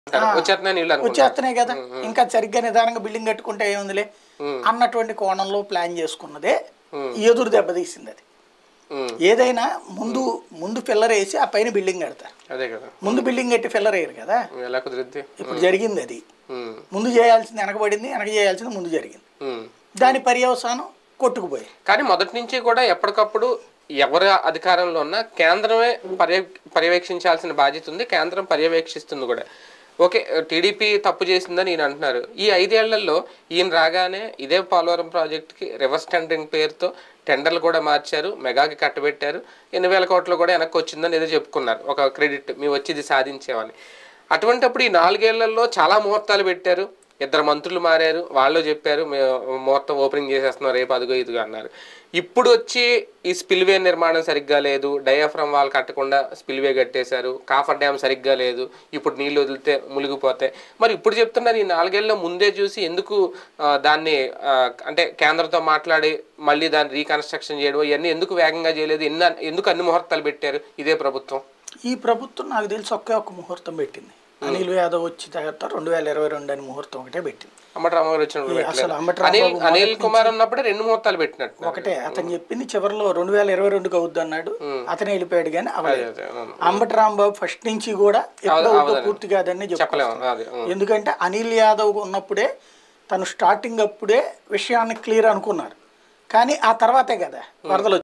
వచ్చేస్తున్నాయి నీళ్ళు అనుకుంటా వచ్చేస్తున్నాయి కదా ఇంకా సరిగ్గా నిదానంగా బిల్డింగ్ కట్టుకుంటే ఏముందిలే అన్నటువంటి కోణంలో ప్లాన్ చేసుకున్నదే ఎదురు దెబ్బతీసింది అది ఉమ్, ఏదైనా ముందు ముందు ఫిల్లర్ వేసి ఆ పైన బిల్డింగ్ కడతారు అదే కదా ముందు బిల్డింగ్ కట్టి ఫిల్లర్ వేయరు కదా ఎలా కుదిరిద్ది ఇప్పుడు జరిగింది అది ఉమ్, ముందు చేయాల్సింది వెనకబడింది వెనక చేయాల్సింది ముందు జరిగింది ఉమ్. దాని పర్యవసానం కొట్టుకుపోయి కానీ మొదటి నుంచి కూడా ఎప్పటికప్పుడు ఎవరు అధికారంలో ఉన్నా కేంద్రమే పర్య పర్యవేక్షించాల్సిన బాధ్యత ఉంది కేంద్రం పర్యవేక్షిస్తుంది కూడా ఓకే టీడీపీ తప్పు చేసిందని ఈయన అంటున్నారు ఈ ఐదేళ్లలో ఈయన రాగానే ఇదే పోలవరం ప్రాజెక్టుకి రివర్స్ టెండరింగ్ పేరుతో టెండర్లు కూడా మార్చారు మెగాకి కట్టబెట్టారు ఎన్ని వేల కోట్లు కూడా వెనక్కి వచ్చిందని ఏదో చెప్పుకున్నారు ఒక క్రెడిట్ మేము వచ్చి ఇది సాధించామని అటువంటప్పుడు ఈ నాలుగేళ్లలో చాలా ముహూర్తాలు పెట్టారు ఇద్దరు మంత్రులు మారారు వాళ్ళు చెప్పారు మేము ముహూర్తం ఓపెనింగ్ చేసేస్తున్నాం రేపు అదిగో ఇదిగో అన్నారు ఇప్పుడు వచ్చి ఈ స్పిల్వే నిర్మాణం సరిగ్గా లేదు డయాఫ్రమ్ వాల్ కట్టకుండా స్పిల్వే కట్టేశారు కాఫర్ డ్యామ్ సరిగ్గా లేదు ఇప్పుడు నీళ్లు వదిలితే మునిగిపోతాయి మరి ఇప్పుడు చెప్తున్నారు ఈ నాలుగేళ్ళలో ముందే చూసి ఎందుకు ఆ, దాన్ని ఆ, అంటే కేంద్రంతో మాట్లాడి మళ్ళీ దాన్ని రీకన్స్ట్రక్షన్ చేయడం ఇవన్నీ ఎందుకు వేగంగా చేయలేదు ఎన్ని ఎందుకు అన్ని ముహూర్తాలు పెట్టారు ఇదే ప్రభుత్వం ఈ ప్రభుత్వం నాకు తెలిసి ఒకే ఒక ముహూర్తం పెట్టింది అనిల్ యాదవ్ వచ్చి తర్వాత రెండు వేల ఇరవై రెండు అని ముహూర్తం ఒకటే పెట్టింది అంబటరామారావు వచ్చినప్పుడు ఈ అసలు పెట్టలేదు. అంబటి అనిల్ రాంబాబు అనిల్ కుమార్ ఉన్నప్పుడే రెండు ముహూర్తాలు పెట్టినట్టు ఒకటే అతను చెప్పింది చివరిలో రెండు వేల ఇరవై రెండుకి అవుద్ది అన్నాడు అతనే వెళ్ళిపోయాడు కానీ అవ్వలేదు అదే, అవును. అంబటి రాంబాబు ఫస్ట్ నుంచి కూడా ఎప్పుడో అవుతుందో పూర్తి కాదని చెప్పారు చెప్పలేము అదే ఉం. ఎందుకంటే అనిల్ యాదవ్ ఉన్నప్పుడే తను స్టార్టింగ్ అప్పుడే విషయాన్ని క్లియర్ అనుకున్నారు కానీ ఆ తర్వాతే కదా వరదలు